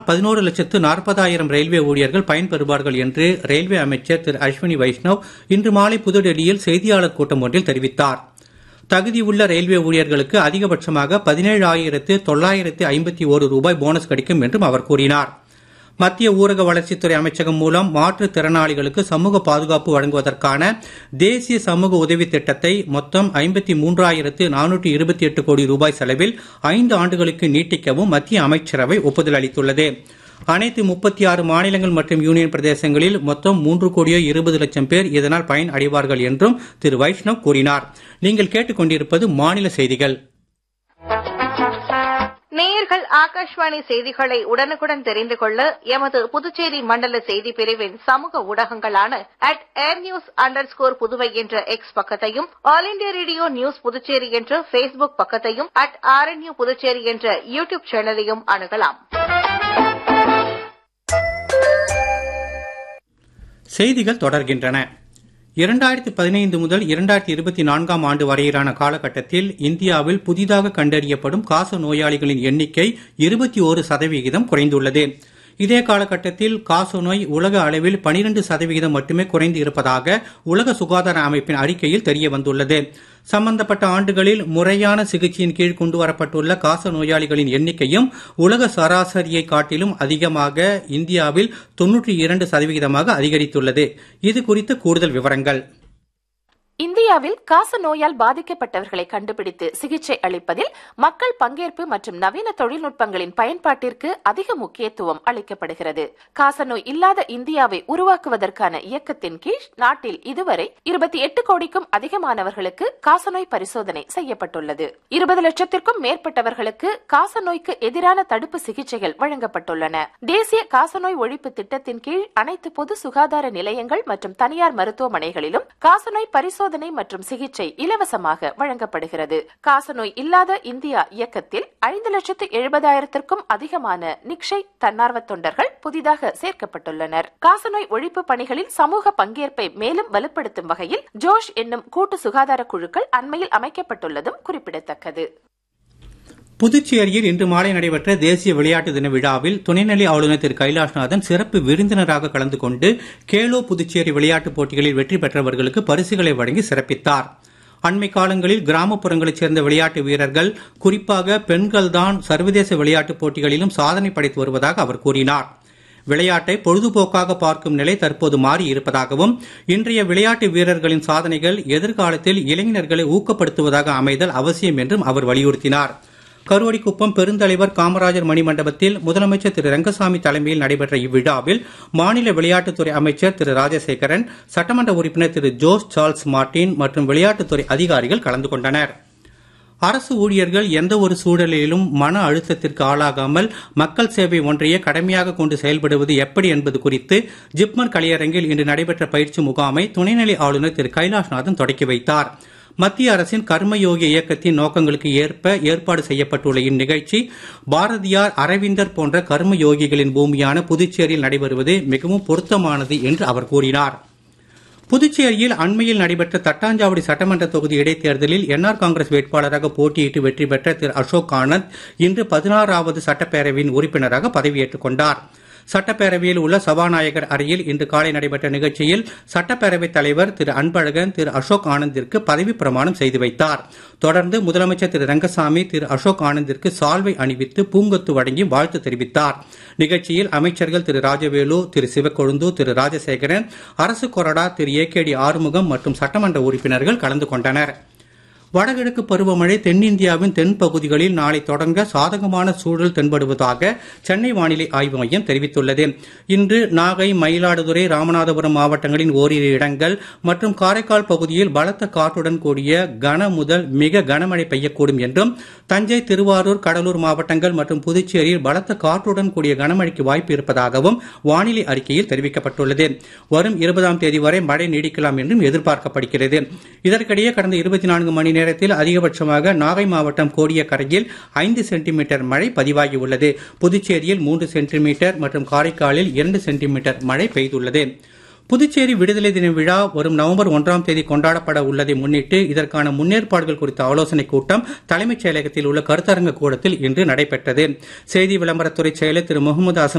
பதினோரு லட்சத்து நாற்பதாயிரம் ரயில்வே ஊழியர்கள் பயன்பெறுவார்கள் என்று ரயில்வே அமைச்சர் திரு அஸ்வினி வைஷ்ணவ் இன்று மாலை புதுடெல்லியில் செய்தியாளர் கூட்டம் ஒன்றில் தெரிவித்தார் தகுதியுள்ள ரயில்வே ஊழியர்களுக்கு அதிகபட்சமாக பதினேழாயிரத்து தொள்ளாயிரத்து ஐம்பத்தி ஒரு ரூபாய் போனஸ் கிடைக்கும் என்றும் அவர் கூறினார் மத்திய ஊரக வளர்ச்சித்துறை அமைச்சகம் மூலம் மாற்றுத் திறனாளிகளுக்கு சமூக பாதுகாப்பு வழங்குவதற்கான தேசிய சமூக உதவி திட்டத்தை மொத்தம் ஐம்பத்தி மூன்றாயிரத்து நானூற்றி இருபத்தி எட்டு கோடி ரூபாய் செலவில் ஐந்து ஆண்டுகளுக்கு நீட்டிக்கவும் மத்திய அமைச்சரவை ஒப்புதல் அளித்துள்ளது அனைத்து முப்பத்தி ஆறு மாநிலங்கள் மற்றும் யூனியன் பிரதேசங்களில் மொத்தம் மூன்று கோடியோ இருபது லட்சம் பேர் இதனால் பயன் அடைவார்கள் என்றும் திரு வைஷ்ணவ் கூறினார் நீங்கள் கேட்டுக்கொண்டிருப்பது மாநில செய்திகள் நேயர்கள் ஆகாஷ்வாணி செய்திகளை உடனுக்குடன் தெரிந்து கொள்ள எமது புதுச்சேரி மண்டல செய்தி பிரிவின் சமூக ஊடகங்களான at air news underscore Puduvai என்ற எக்ஸ் பக்கத்தையும் All India Radio News Puducherry என்ற பேஸ்புக் பக்கத்தையும் அட் ஆர்என்யூ புதுச்சேரி என்ற யூ டியூப் சேனலையும் அணுகலாம் செய்திகள் தொடர்கின்றன இரண்டாயிரத்தி பதினைந்து முதல் இரண்டாயிரத்தி இருபத்தி நான்காம் ஆண்டு வரையிலான காலகட்டத்தில் இந்தியாவில் புதிதாக கண்டறியப்படும் காச நோயாளிகளின் எண்ணிக்கை இருபத்தி ஒரு சதவிகிதம் குறைந்துள்ளது இதே காலகட்டத்தில் காசநோய் உலக அளவில் 12 சதவிகிதம் மட்டுமே குறைந்து இருப்பதாக உலக சுகாதார அமைப்பின் அறிக்கையில் தெரிய வந்துள்ளது சம்பந்தப்பட்ட ஆண்டுகளில் முறையான சிகிச்சையின் கீழ் கொண்டு வரப்பட்டுள்ள காச நோயாளிகளின் எண்ணிக்கையும் உலக சராசரியை காட்டிலும் அதிகமாக இந்தியாவில் தொன்னூற்றி இரண்டு சதவிகிதமாக அதிகரித்துள்ளது இது குறித்த கூடுதல் விவரங்கள் இந்தியாவில் காச நோயால் பாதிக்கப்பட்டவர்களை கண்டுபிடித்து சிகிச்சை அளிப்பதில் மக்கள் பங்கேற்பு மற்றும் நவீன தொழில்நுட்பங்களின் பயன்பாட்டிற்கு அதிக முக்கியத்துவம் அளிக்கப்படுகிறது காசநோய் இல்லாத இந்தியாவை உருவாக்குவதற்கான இயக்கத்தின் கீழ் நாட்டில் இதுவரை இருபத்தி எட்டு கோடிக்கும் அதிகமானவர்களுக்கு காசநோய் பரிசோதனை செய்யப்பட்டுள்ளது இருபது லட்சத்திற்கும் மேற்பட்டவர்களுக்கு காசநோய்க்கு எதிரான தடுப்பு சிகிச்சைகள் வழங்கப்பட்டுள்ளன தேசிய காசநோய் ஒழிப்பு திட்டத்தின் கீழ் அனைத்து பொது சுகாதார நிலையங்கள் மற்றும் தனியார் மருத்துவமனைகளிலும் காசநோய் பரிசோதனை மற்றும் சிகிச்சை இலவசமாக வழங்கப்படுகிறது காசநோய் இல்லாத இந்தியா இயக்கத்தில் ஐந்து லட்சத்து எழுபதாயிரத்திற்கும் அதிகமான நிக்ஷை தன்னார்வ தொண்டர்கள் புதிதாக சேர்க்கப்பட்டுள்ளனர் காசநோய் ஒழிப்பு பணிகளில் சமூக பங்கேற்பை மேலும் வலுப்படுத்தும் வகையில் ஜோஷ் என்னும் கூட்டு சுகாதார குழுக்கள் அண்மையில் அமைக்கப்பட்டுள்ளதும் குறிப்பிடத்தக்கது புதுச்சேரியில் இன்று மாலை நடைபெற்ற தேசிய விளையாட்டு தின விழாவில் துணைநிலை ஆளுநர் திரு கைலாஷ்நாதன் சிறப்பு விருந்தினராக கலந்து கொண்டு கேலோ புதுச்சேரி விளையாட்டுப் போட்டிகளில் வெற்றி பெற்றவர்களுக்கு பரிசுகளை வழங்கி சிறப்பித்தார் அண்மை காலங்களில் கிராமப்புறங்களைச் சேர்ந்த விளையாட்டு வீரர்கள் குறிப்பாக பெண்கள்தான் சர்வதேச விளையாட்டுப் போட்டிகளிலும் சாதனை படைத்து வருவதாக அவர் கூறினார் விளையாட்டை பொழுதுபோக்காக பார்க்கும் நிலை தற்போது மாறி இருப்பதாகவும் இன்றைய விளையாட்டு வீரர்களின் சாதனைகள் எதிர்காலத்தில் இளைஞர்களை ஊக்கப்படுத்துவதாக அமைதல் அவசியம் என்றும் அவர் வலியுறுத்தினார் கருவடிக்குப்பம் பெருந்தலைவர் காமராஜர் மணிமண்டபத்தில் முதலமைச்சர் திரு ரங்கசாமி தலைமையில் நடைபெற்ற இவ்விழாவில் மாநில விளையாட்டுத்துறை அமைச்சர் திரு ராஜசேகரன் சட்டமன்ற உறுப்பினர் திரு ஜோஸ் சார்ல்ஸ் மார்டின் மற்றும் விளையாட்டுத்துறை அதிகாரிகள் கலந்து கொண்டனர் அரசு ஊழியர்கள் எந்த ஒரு சூழலிலும் மன அழுத்தத்திற்கு ஆளாகாமல் மக்கள் சேவை ஒன்றையே கடமையாக கொண்டு செயல்படுவது எப்படி என்பது குறித்து ஜிப்மர் கலையரங்கில் இன்று நடைபெற்ற பயிற்சி முகாமை துணைநிலை ஆளுநர் திரு கைலாஷ்நாதன் தொடக்கி வைத்தார் மத்திய அரசின் கர்மயோகி இயக்கத்தின் நோக்கங்களுக்கு ஏற்ப ஏற்பாடு செய்யப்பட்டுள்ள இந்நிகழ்ச்சி பாரதியார் அரவிந்தர் போன்ற கர்மயோகிகளின் பூமியான புதுச்சேரியில் நடைபெறுவது மிகவும் பொருத்தமானது என்று அவர் கூறினார் புதுச்சேரியில் அண்மையில் நடைபெற்ற தட்டாஞ்சாவடி சட்டமன்ற தொகுதி இடைத்தேர்தலில் என்ஆர் காங்கிரஸ் வேட்பாளராக போட்டியிட்டு வெற்றி பெற்ற திரு அசோக் ஆனந்த் இன்று பதினாறாவது சட்டப்பேரவையின் உறுப்பினராக பதவியேற்றுக் கொண்டார் சட்டப்பேரவையில் உள்ள சபாநாயகர் அறையில் இன்று காலை நடைபெற்ற நிகழ்ச்சியில் சட்டப்பேரவைத் தலைவர் திரு அன்பழகன் திரு அசோக் ஆனந்திற்கு பதவி பிரமாணம் செய்து வைத்தார் தொடர்ந்து முதலமைச்சர் திரு ரங்கசாமி திரு அசோக் ஆனந்திற்கு சால்வை அணிவித்து பூங்கொத்து வழங்கி வாழ்த்து தெரிவித்தார் நிகழ்ச்சியில் அமைச்சர்கள் திரு ராஜவேலு திரு சிவக்கொழுந்து திரு ராஜசேகரன் அரசு கொறடா Thiru A K T Arumugam மற்றும் சட்டமன்ற உறுப்பினர்கள் கலந்து கொண்டனர் வடகிழக்கு பருவமழை தென்னிந்தியாவின் தென் பகுதிகளில் நாளை தொடங்க சாதகமான சூழல் தென்படுவதாக சென்னை வானிலை ஆய்வு மையம் தெரிவித்துள்ளது இன்று நாகை மயிலாடுதுறை ராமநாதபுரம் மாவட்டங்களின் ஓரிரு இடங்கள் மற்றும் காரைக்கால் பகுதியில் பலத்த காற்றுடன் கூடிய கன முதல் மிக கனமழை பெய்யக்கூடும் என்றும் தஞ்சை திருவாரூர் கடலூர் மாவட்டங்கள் மற்றும் புதுச்சேரியில் பலத்த காற்றுடன் கூடிய கனமழைக்கு வாய்ப்பு இருப்பதாகவும் வானிலை அறிக்கையில் தெரிவிக்கப்பட்டுள்ளது வரும் இருபதாம் தேதி வரை மழை நீடிக்கலாம் என்றும் எதிர்பார்க்கப்படுகிறது இதற்கிடையே கடந்த இருபத்தி நான்கு மணி நேரத்தில் அதிகபட்சமாக நாகை மாவட்டம் கோடியக்கரையில் ஐந்து சென்டிமீட்டர் மழை பதிவாகியுள்ளது புதுச்சேரியில் மூன்று சென்டிமீட்டர் மற்றும் காரைக்காலில் இரண்டு சென்டிமீட்டர் மழை பெய்துள்ளது புதுச்சேரி விடுதலை தின விழா வரும் நவம்பர் ஒன்றாம் தேதி கொண்டாடப்பட உள்ளதை முன்னிட்டு இதற்கான முன்னேற்பாடுகள் குறித்த ஆலோசனைக் கூட்டம் தலைமைச் செயலகத்தில் உள்ள கருத்தரங்க கூடத்தில் இன்று நடைபெற்றது செய்தி விளம்பரத்துறை செயலர் திரு முகமது அசன்